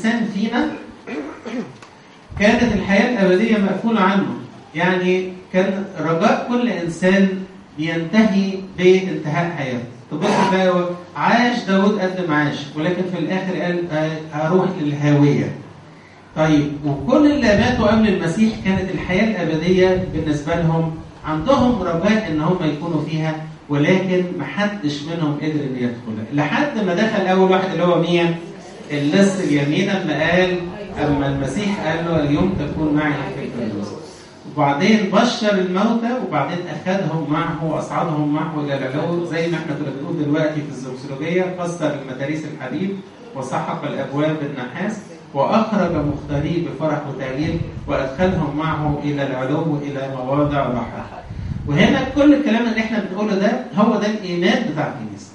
انسان فينا كانت الحياه الابديه مقفوله عنه يعني كان رجاء كل انسان بينتهي بانتهاء حياته تبص تلاقي عاش داود قد ما عاش ولكن في الاخر قال آه، هروح للهاويه طيب وكل اللي ماتوا قبل المسيح كانت الحياه الابديه بالنسبه لهم عندهم رجاء ان هم يكونوا فيها ولكن محدش منهم قدر ان يدخلها لحد ما دخل اول واحد اللي هو مين؟ اللص اليمين اما قال اما المسيح قال له اليوم تكون معي في الفردوس وبعدين بشر الموتى وبعدين اخذهم معه واصعدهم معه الى العلو زي ما احنا كنا بنقول دلوقتي في الزوكسولوجيه فسر المداريس الحديد وسحق الابواب بالنحاس واخرج مختاريه بفرح وتهليل وادخلهم معه الى العلو الى مواضع راحه. وهنا كل الكلام اللي احنا بنقوله ده هو ده الايمان بتاع الكنيسه.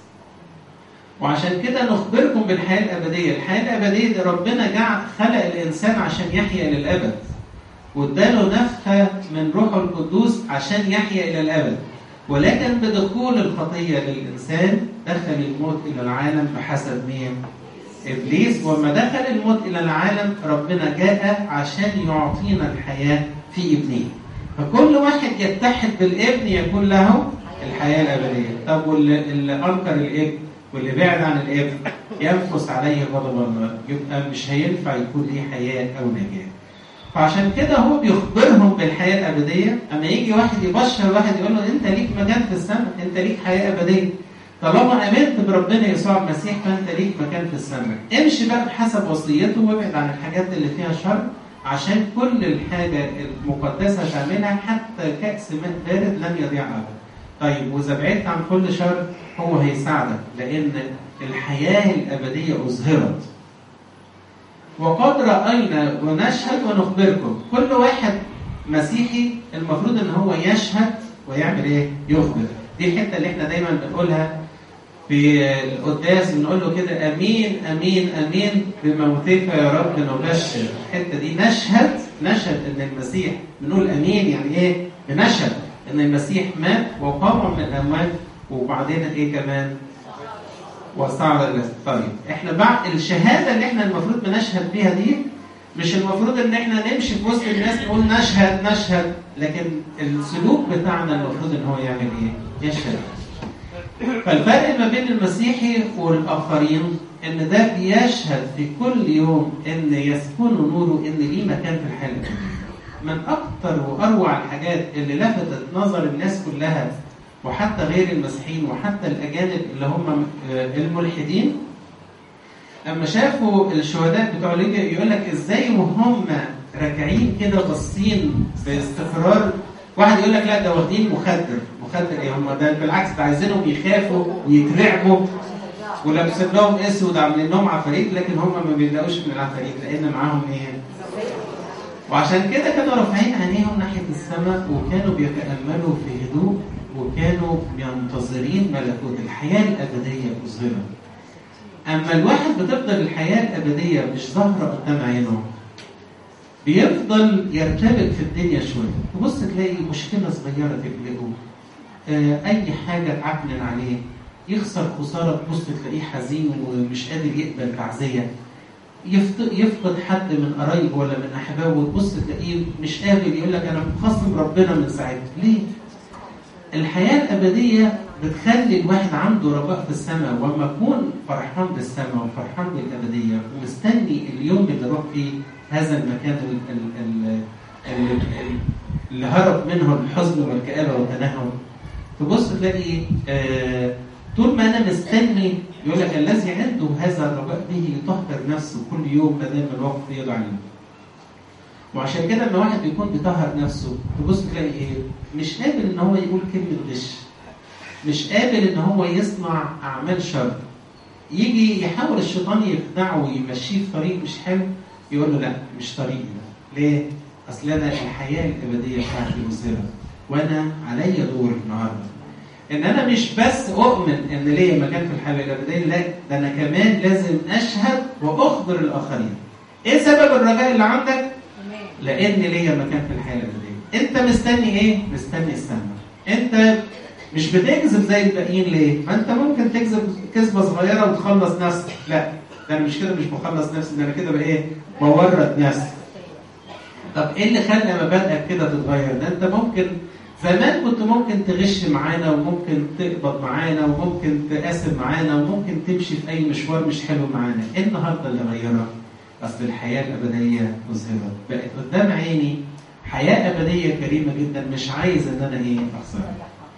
وعشان كده نخبركم بالحياه الابديه، الحياه الابديه دي ربنا جعل خلق الانسان عشان يحيا للابد. واداله نفخه من روحه القدوس عشان يحيا الى الابد. ولكن بدخول الخطيه للانسان دخل الموت الى العالم بحسب مين؟ ابليس وما دخل الموت الى العالم ربنا جاء عشان يعطينا الحياه في ابنه. فكل واحد يتحد بالابن يكون له الحياه الابديه. طب واللي اللي انكر الابن واللي بعد عن الابن ينفس عليه غضب الله يبقى مش هينفع يكون ليه حياه او نجاه. فعشان كده هو بيخبرهم بالحياه الابديه اما يجي واحد يبشر واحد يقول له انت ليك مكان في السماء انت ليك حياه ابديه طالما امنت بربنا يسوع المسيح فانت ليك مكان في السماء امشي بقى بحسب وصيته وابعد عن الحاجات اللي فيها شر عشان كل الحاجه المقدسه تعملها حتى كاس ماء بارد لن يضيع ابدا طيب واذا بعدت عن كل شر هو هيساعدك لان الحياه الابديه اظهرت وقد راينا ونشهد ونخبركم كل واحد مسيحي المفروض ان هو يشهد ويعمل ايه يخبر دي الحته اللي احنا دايما بنقولها في القداس بنقول له كده امين امين امين بموتك يا رب نبشر الحته دي نشهد نشهد ان المسيح بنقول امين يعني ايه بنشهد ان المسيح مات وقام من الاموات وبعدين ايه كمان وصعد الى طيب احنا بعد الشهاده اللي احنا المفروض بنشهد بيها دي مش المفروض ان احنا نمشي في وسط الناس نقول نشهد نشهد لكن السلوك بتاعنا المفروض ان هو يعمل ايه؟ يشهد. فالفرق ما بين المسيحي والاخرين ان ده بيشهد في كل يوم ان يسكن نوره ان ليه مكان في الحياه من اكثر واروع الحاجات اللي لفتت نظر الناس كلها وحتى غير المسيحيين وحتى الاجانب اللي هم الملحدين لما شافوا الشهداء بتوع ليبيا يقول لك ازاي وهم راكعين كده باصين باستقرار واحد يقول لك لا ده واخدين مخدر مخدر ايه هم ده بالعكس ده عايزينهم يخافوا ويترعبوا ولابسين لهم اسود عاملين لهم عفاريت لكن هم ما بيلاقوش من العفاريت لان معاهم ايه؟ وعشان كده كانوا رافعين عينيهم ناحيه السماء وكانوا بيتاملوا في هدوء وكانوا منتظرين ملكوت الحياه الابديه اظهرت. اما الواحد بتفضل الحياه الابديه مش ظاهره قدام عينه بيفضل يرتبك في الدنيا شويه تبص تلاقي مشكله صغيره تقلقه آه اي حاجه تعكنن عليه يخسر خساره تبص تلاقيه حزين ومش قادر يقبل تعزيه يفقد حد من قرايبه ولا من احبابه وتبص تلاقيه مش قابل يقول لك انا مخاصم ربنا من ساعتها ليه؟ الحياه الابديه بتخلي الواحد عنده رجاء في السماء وما اكون فرحان بالسماء وفرحان بالابديه ومستني اليوم اللي اروح فيه هذا المكان ال ال ال اللي هرب منه الحزن والكآبه والتنهم تبص تلاقي آه طول ما انا مستني يقول لك الذي عنده هذا الرجاء به يطهر نفسه كل يوم ما دام الوقت يضع عليه. وعشان كده لما واحد بيكون بيطهر نفسه تبص تلاقي ايه؟ مش قابل ان هو يقول كلمه غش. مش قابل ان هو يصنع اعمال شر. يجي يحاول الشيطان يخدعه ويمشيه في طريق مش حلو يقول له لا مش طريقي ده. ليه؟ اصل انا الحياه الابديه بتاعتي مزهره وانا عليا دور النهارده. ان انا مش بس اؤمن ان ليا مكان في الحياه الابديه لا ده انا كمان لازم اشهد واخبر الاخرين. ايه سبب الرجاء اللي عندك؟ لان ليا مكان في الحياه الابديه. انت مستني ايه؟ مستني السماء. انت مش بتكذب زي الباقيين ليه؟ ما انت ممكن تكذب كذبه صغيره وتخلص نفسك، لا ده انا مش كده مش بخلص نفسي ده انا كده بقى ايه بورط نفسي طب ايه اللي خلى مبادئك كده تتغير ده انت ممكن زمان كنت ممكن تغش معانا وممكن تقبض معانا وممكن تقاسم معانا وممكن تمشي في اي مشوار مش حلو معانا ايه النهارده اللي غيرك اصل الحياه الابديه مذهبه بقت قدام عيني حياه ابديه كريمه جدا مش عايز ان انا ايه اخسرها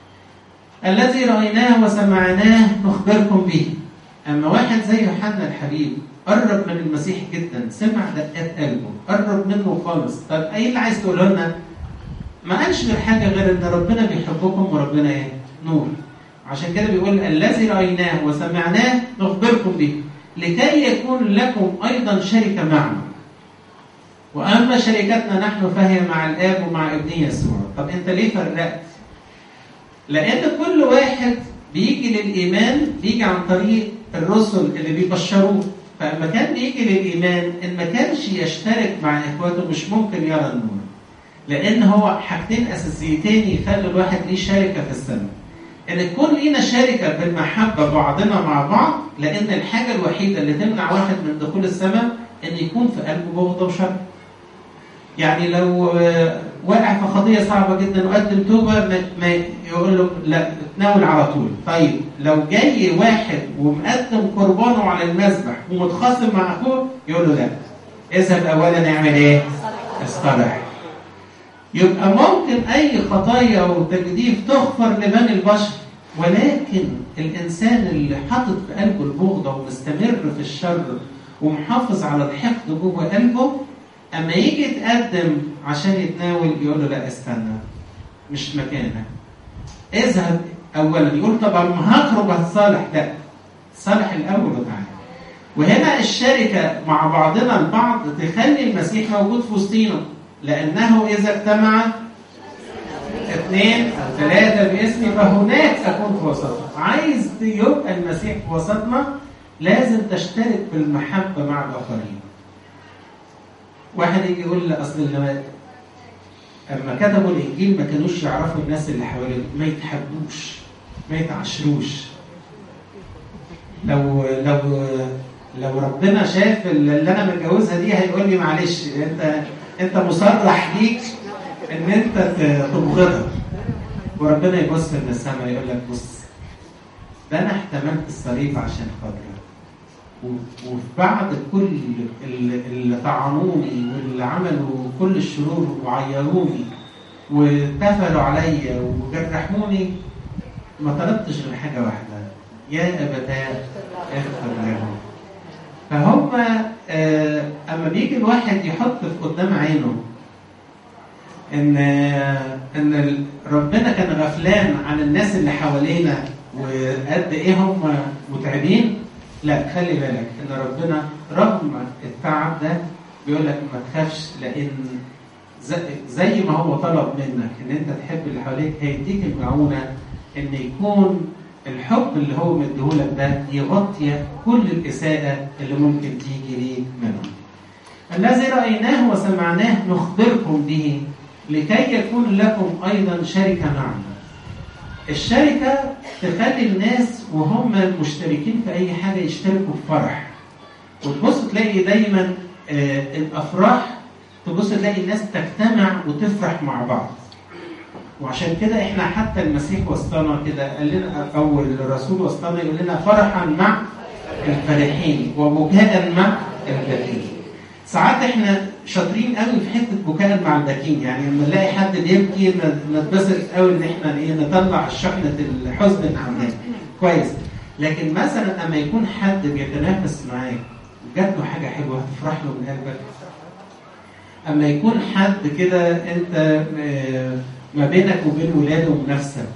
الذي رايناه وسمعناه نخبركم به اما واحد زي يوحنا الحبيب قرب من المسيح جدا سمع دقات قلبه قرب منه خالص طب ايه اللي عايز تقوله لنا ما قالش غير حاجه غير ان ربنا بيحبكم وربنا ايه نور عشان كده بيقول الذي رايناه وسمعناه نخبركم به لكي يكون لكم ايضا شركه معنا واما شركتنا نحن فهي مع الاب ومع ابنه يسوع طب انت ليه فرقت لان كل واحد بيجي للايمان بيجي عن طريق الرسل اللي بيبشروه فلما كان بيجي للايمان ان ما كانش يشترك مع اخواته مش ممكن يرى النور لان هو حاجتين اساسيتين يخلوا الواحد ليه شركه في السماء ان تكون لينا شركه بالمحبه بعضنا مع بعض لان الحاجه الوحيده اللي تمنع واحد من دخول السماء ان يكون في قلبه بغض وشر يعني لو واقع في قضيه صعبه جدا وقدم توبه ما يقول له لا تناول على طول طيب لو جاي واحد ومقدم قربانه على المذبح ومتخاصم مع اخوه يقول له لا اذهب اولا اعمل ايه؟ اصطلح يبقى ممكن اي خطايا وتجديف تغفر لبني البشر ولكن الانسان اللي حاطط في قلبه البغضه ومستمر في الشر ومحافظ على الحقد جوه قلبه اما يجي يتقدم عشان يتناول يقول له لا استنى مش مكانك اذهب اولا يقول طب اما هخرج هتصالح لا صالح الاول وتعالى وهنا الشركه مع بعضنا البعض تخلي المسيح موجود في وسطينا لانه اذا اجتمع اثنين او ثلاثه باسمي فهناك اكون في وسطهم عايز يبقى المسيح في وسطنا لازم تشترك بالمحبه مع الاخرين واحد يجي يقول لي اصل لما اما كتبوا الانجيل ما كانوش يعرفوا الناس اللي حواليهم ما يتحبوش ما يتعشروش لو لو لو ربنا شاف اللي انا متجوزها دي هيقول لي معلش انت انت مصرح ليك ان انت تبغضها وربنا يبص من السماء يقول لك بص ده انا احتملت الصليب عشان خاطرك وفي بعد كل اللي طعنوني واللي عملوا كل الشرور وعيروني واتفلوا عليا وجرحوني ما طلبتش غير حاجه واحده يا ابتاه اغفر لهم فهم آه اما بيجي الواحد يحط في قدام عينه ان ان ربنا كان غفلان عن الناس اللي حوالينا وقد ايه هم متعبين لا خلي بالك ان ربنا رغم التعب ده بيقول لك ما تخافش لان زي ما هو طلب منك ان انت تحب اللي حواليك هيديك المعونه ان يكون الحب اللي هو مديهولك ده يغطي كل الاساءه اللي ممكن تيجي ليك منه. الذي رايناه وسمعناه نخبركم به لكي يكون لكم ايضا شركه معنا. الشركة تخلي الناس وهم مشتركين في أي حاجة يشتركوا في فرح وتبص تلاقي دايما آه الأفراح تبص تلاقي الناس تجتمع وتفرح مع بعض وعشان كده احنا حتى المسيح وسطنا كده قال لنا او الرسول وسطنا يقول لنا فرحا مع الفرحين وبكاء مع الباكين ساعات احنا شاطرين قوي في حته بكاء مع الباكين يعني لما نلاقي حد بيبكي نتبسط قوي ان احنا ايه نطلع شحنه الحزن اللي عندنا كويس لكن مثلا اما يكون حد بيتنافس معاك جات له حاجه حلوه هتفرح له من قلبك اما يكون حد كده انت ما بينك وبين ولاده منافسه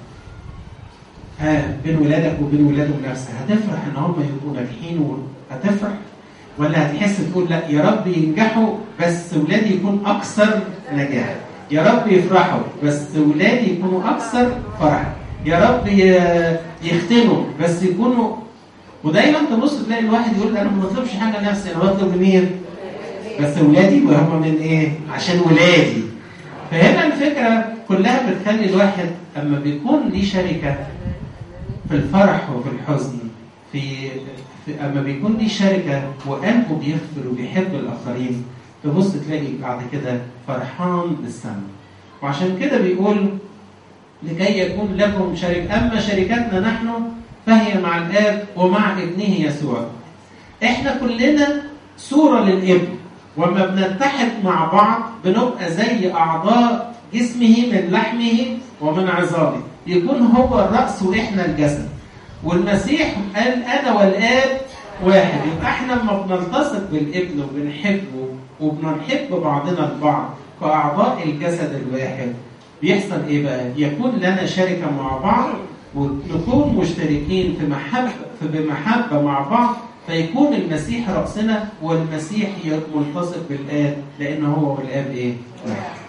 ها بين ولادك وبين ولاده منافسه هتفرح ان هم يبقوا ناجحين وهتفرح ولا هتحس تقول لا يا رب ينجحوا بس ولادي يكون اكثر نجاحا يا رب يفرحوا بس ولادي يكونوا اكثر فرحا يا رب يختنوا بس يكونوا ودايما تبص تلاقي الواحد يقول انا ما بطلبش حاجه لنفسي انا بطلب منين؟ بس ولادي وهم من ايه؟ عشان ولادي فهنا الفكره كلها بتخلي الواحد اما بيكون ليه شركه في الفرح وفي الحزن في في اما بيكون ليه شركه وقلبه بيغفر وبيحب الاخرين تبص تلاقي بعد كده فرحان بالسماء وعشان كده بيقول لكي يكون لكم شريك اما شركتنا نحن فهي مع الاب ومع ابنه يسوع احنا كلنا صوره للابن وما بنتحد مع بعض بنبقى زي اعضاء جسمه من لحمه ومن عظامه يكون هو الراس واحنا الجسد والمسيح قال انا والاب واحد يبقى احنا لما بنلتصق بالابن وبنحبه وبنحب بعضنا البعض كاعضاء الجسد الواحد بيحصل ايه بقى؟ يكون لنا شركه مع بعض ونكون مشتركين في محبه في بمحبه مع بعض فيكون المسيح راسنا والمسيح ملتصق بالاب لان هو والاب ايه؟ واحد.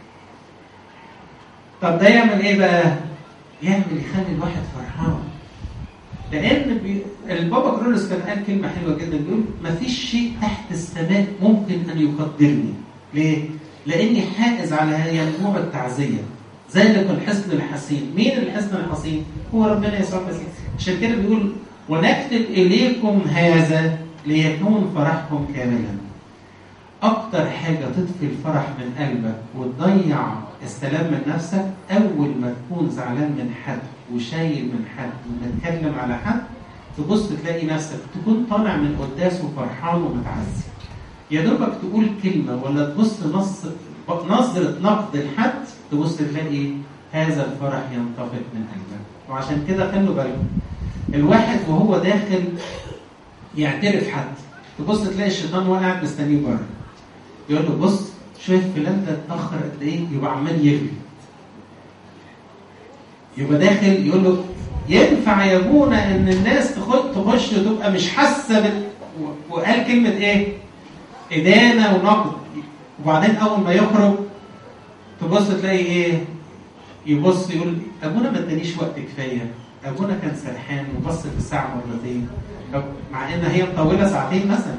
طب ده يعمل ايه بقى؟ يعمل يخلي الواحد فرحان. لان بي... البابا كرولوس كان قال كلمه حلوه جدا بيقول ما فيش شيء تحت السماء ممكن ان يقدرني. ليه؟ لاني حائز على ينبوع التعزيه. ذلك الحصن الحصين، مين الحصن الحصين؟ هو ربنا يسوع المسيح. عشان كده بيقول ونكتب اليكم هذا ليكون فرحكم كاملا. اكتر حاجه تطفي الفرح من قلبك وتضيع السلام من نفسك اول ما تكون زعلان من حد وشايل من حد ومتكلم على حد تبص تلاقي نفسك تكون طالع من قداسه فرحان ومتعزي يا دوبك تقول كلمه ولا تبص نص نظره نقد لحد تبص تلاقي هذا الفرح ينطفئ من قلبك وعشان كده خلوا بالكم الواحد وهو داخل يعترف حد تبص تلاقي الشيطان واقع مستنيه بره يقول له بص شايف فلان ده اتاخر قد ايه يبقى عمال يغلي يبقى داخل يقول له ينفع يا ابونا ان الناس تخش تخش وتبقى مش حاسه بال... وقال كلمه ايه؟ ادانه ونقد وبعدين اول ما يخرج تبص تلاقي ايه؟ يبص يقول ابونا ما ادانيش وقت كفايه ابونا كان سرحان وبص في الساعه مرتين مع ان هي مطوله ساعتين مثلا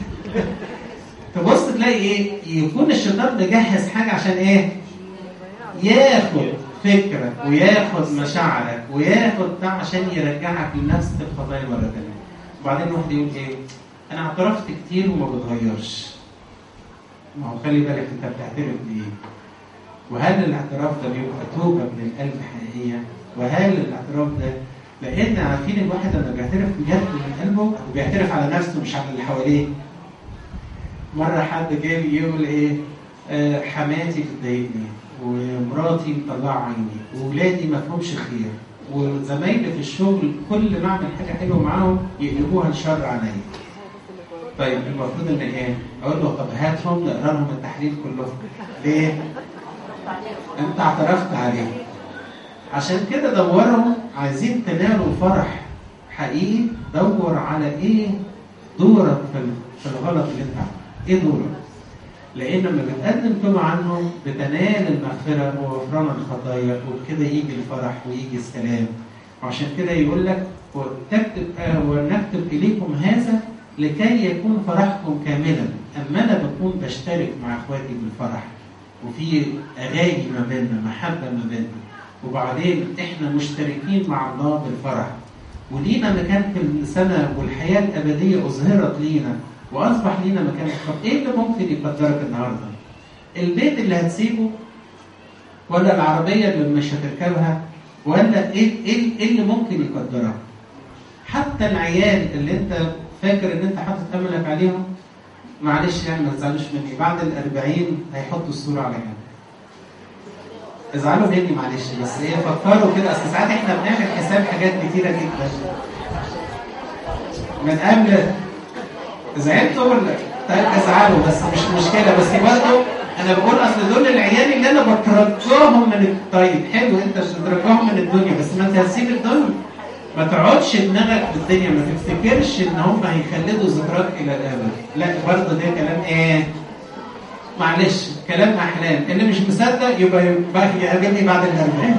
تبص تلاقي ايه يكون الشيطان مجهز حاجه عشان ايه ياخد فكرك وياخد مشاعرك وياخد بتاع عشان يرجعك لنفس القضايا مره ثانيه وبعدين الواحد يقول ايه انا اعترفت كتير وما بتغيرش ما هو خلي بالك انت بتعترف بايه وهل الاعتراف ده بيبقى توبه من القلب حقيقيه وهل الاعتراف ده لان عارفين الواحد لما بيعترف بجد من قلبه وبيعترف على نفسه مش على اللي حواليه مره حد جاي يقول ايه آه حماتي بتضايقني ومراتي مطلعه عيني واولادي ما فيهمش خير وزمايلي في الشغل كل ما اعمل حاجه حلوه معاهم يقلبوها لشر عليا. طيب المفروض ان ايه؟ اقول له طب هاتهم نقرا لهم التحليل كلهم. ليه؟ انت اعترفت عليه. عشان كده دوروا عايزين تنالوا فرح حقيقي دور على ايه دورك في الغلط اللي انت عملته. ايه دورك؟ لان لما بتقدم توبه عنه بتنال المغفره وغفران الخطايا وبكده يجي الفرح ويجي السلام وعشان كده يقول لك وتكتب آه ونكتب اليكم هذا لكي يكون فرحكم كاملا اما انا بكون بشترك مع اخواتي بالفرح وفي اغاني ما بيننا محبه ما بيننا وبعدين احنا مشتركين مع الله بالفرح ولينا مكان في السنه والحياه الابديه اظهرت لينا واصبح لينا مكان طب ايه اللي ممكن يقدرك النهارده؟ البيت اللي هتسيبه ولا العربيه اللي مش هتركبها ولا ايه ايه إيه اللي ممكن يقدرك؟ حتى العيال اللي انت فاكر ان انت حاطط املك عليهم معلش يعني ما تزعلوش مني بعد الأربعين هيحطوا الصورة على جنب. ازعلوا مني معلش بس ايه فكروا كده اصل ساعات احنا بنعمل حساب حاجات كتيرة جدا من قبل زعلتوا ولا طيب ازعلوا بس مش مشكله بس برضه انا بقول اصل دول العيال اللي انا بترجاهم من طيب حلو انت بترجاهم من الدنيا بس ما انت هتسيب الدنيا ما تقعدش دماغك بالدنيا ما تفتكرش ان هم هيخلدوا ذكراك الى الابد لا برضه ده كلام ايه معلش كلام احلام اللي مش مصدق يبقى يبقى يقابلني بعد الاربعين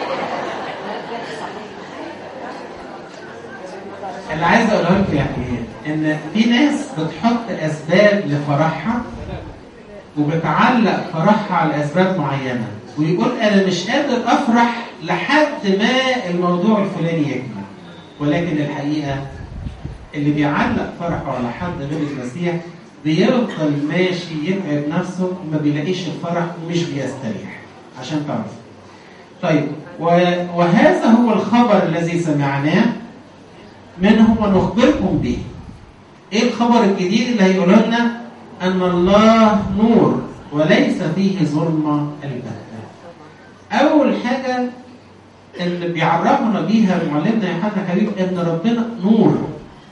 اللي عايز اقوله لكم يعني ايه؟ ان في ناس بتحط اسباب لفرحها وبتعلق فرحها على اسباب معينه ويقول انا مش قادر افرح لحد ما الموضوع الفلاني يكمل ولكن الحقيقه اللي بيعلق فرحه على حد غير المسيح بيفضل ماشي يتعب نفسه وما بيلاقيش الفرح ومش بيستريح عشان تعرف طيب وهذا هو الخبر الذي سمعناه منه ونخبركم به ايه الخبر الجديد اللي هيقوله لنا ان الله نور وليس فيه ظلمه البتة اول حاجه اللي بيعرفنا بيها معلمنا يوحنا حبيب ان ربنا نور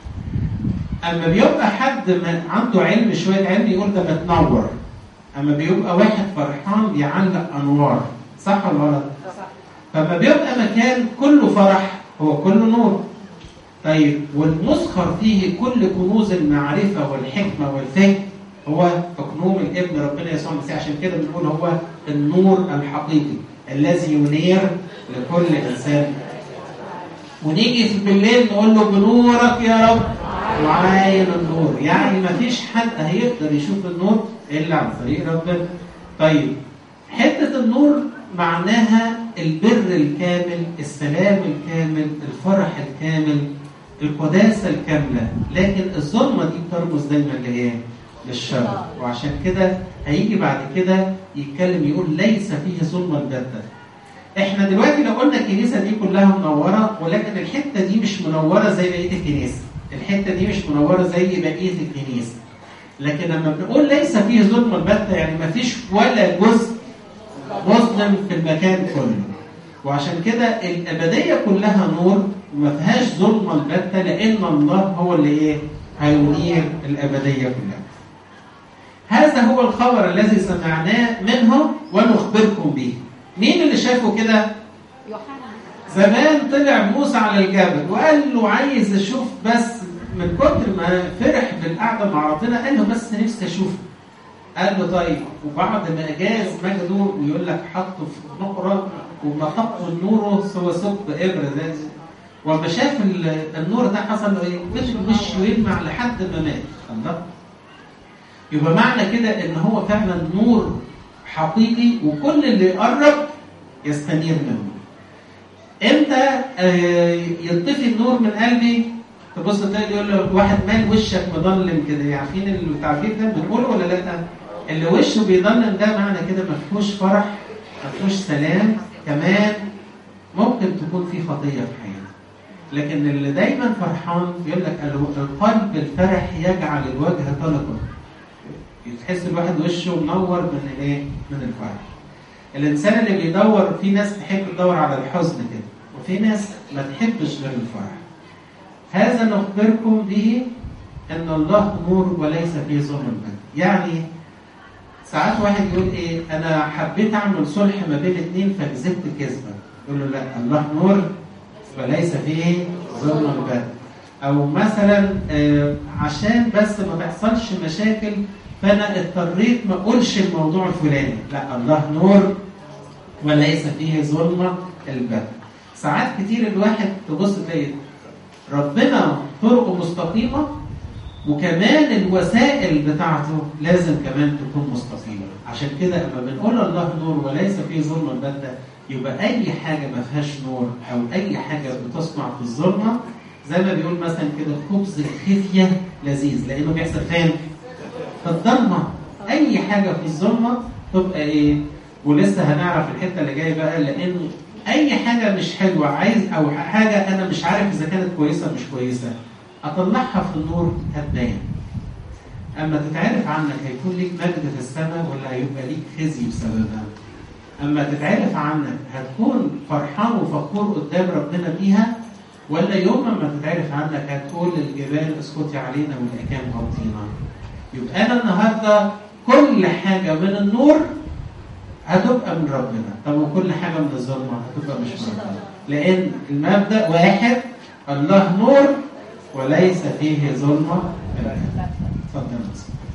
اما بيبقى حد عنده علم شويه علم يقول ده متنور اما بيبقى واحد فرحان بيعلق انوار صح ولا غلط؟ فما بيبقى مكان كله فرح هو كله نور طيب والمسخر فيه كل كنوز المعرفة والحكمة والفهم هو أكنوم الابن ربنا يسوع المسيح عشان كده بنقول هو النور الحقيقي الذي ينير لكل إنسان ونيجي في بالليل نقول له بنورك يا رب وعاين النور يعني ما فيش حد هيقدر يشوف النور إلا عن طريق ربنا طيب حتة النور معناها البر الكامل السلام الكامل الفرح الكامل القداسة الكاملة لكن الظلمة دي بترمز دايما لإيه؟ للشر وعشان كده هيجي بعد كده يتكلم يقول ليس فيه ظلمة البتة احنا دلوقتي لو قلنا الكنيسة دي كلها منورة ولكن الحتة دي مش منورة زي بقية الكنيسة الحتة دي مش منورة زي بقية الكنيسة لكن لما بنقول ليس فيه ظلمة البتة يعني ما فيش ولا جزء مظلم في المكان كله وعشان كده الأبدية كلها نور وما فيهاش ظلمة البتة لأن الله هو اللي إيه؟ هينير الأبدية كلها. هذا هو الخبر الذي سمعناه منه ونخبركم به. مين اللي شافه كده؟ زمان طلع موسى على الجبل وقال له عايز اشوف بس من كتر ما فرح بالقعده مع ربنا قال له بس نفسي اشوفه. قال له طيب وبعد ما اجاز مجده ويقول لك حطه في نقره وما طق النور سوى ثقب ابره زي وما شاف النور ده حصل له ايه؟ فضل وشه يلمع لحد ما مات الله يبقى معنى كده ان هو فعلا نور حقيقي وكل اللي يقرب يستنير منه. امتى آه يطفي النور من قلبي؟ تبص تلاقي يقول له واحد مال وشك مضلم كده عارفين التعبير ده بنقوله ولا لا؟ اللي وشه بيضلم ده معنى كده ما فيهوش فرح ما فيهوش سلام كمان ممكن تكون في خطيه في حياته. لكن اللي دايما فرحان يقول لك القلب الفرح يجعل الوجه طلقا تحس الواحد وشه منور من الايه؟ من الفرح. الانسان اللي بيدور في ناس تحب تدور على الحزن كده وفي ناس ما تحبش غير الفرح. هذا نخبركم به ان الله نور وليس فيه ظلم يعني ساعات واحد يقول ايه انا حبيت اعمل صلح ما بين اثنين فكذبت كذبه يقول له لا الله نور وليس فيه ظلم البدء او مثلا آه عشان بس ما تحصلش مشاكل فانا اضطريت ما اقولش الموضوع الفلاني لا الله نور وليس فيه ظلمه البدء ساعات كتير الواحد تبص تلاقي ربنا طرقه مستقيمه وكمان الوسائل بتاعته لازم كمان تكون مستقيمه عشان كده لما بنقول الله نور وليس فيه ظلمه البتة يبقى اي حاجه ما فيهاش نور او اي حاجه بتصنع في الظلمه زي ما بيقول مثلا كده خبز الخفيه لذيذ لانه بيحصل فين؟ في الضلمه اي حاجه في الظلمه تبقى ايه؟ ولسه هنعرف الحته اللي جايه بقى لان اي حاجه مش حلوه عايز او حاجه انا مش عارف اذا كانت كويسه مش كويسه اطلعها في النور هتبان اما تتعرف عنك هيكون ليك مجد في السماء ولا هيبقى ليك خزي بسببها اما تتعرف عنك هتكون فرحان وفخور قدام ربنا بيها ولا يوم ما تتعرف عنك هتقول للجبال اسكتي علينا والاكام غطينا يبقى انا النهارده كل حاجه من النور هتبقى من ربنا طب وكل حاجه من الظلمه هتبقى مش من ربنا لان المبدا واحد الله نور وليس فيه ظلمه اتفضل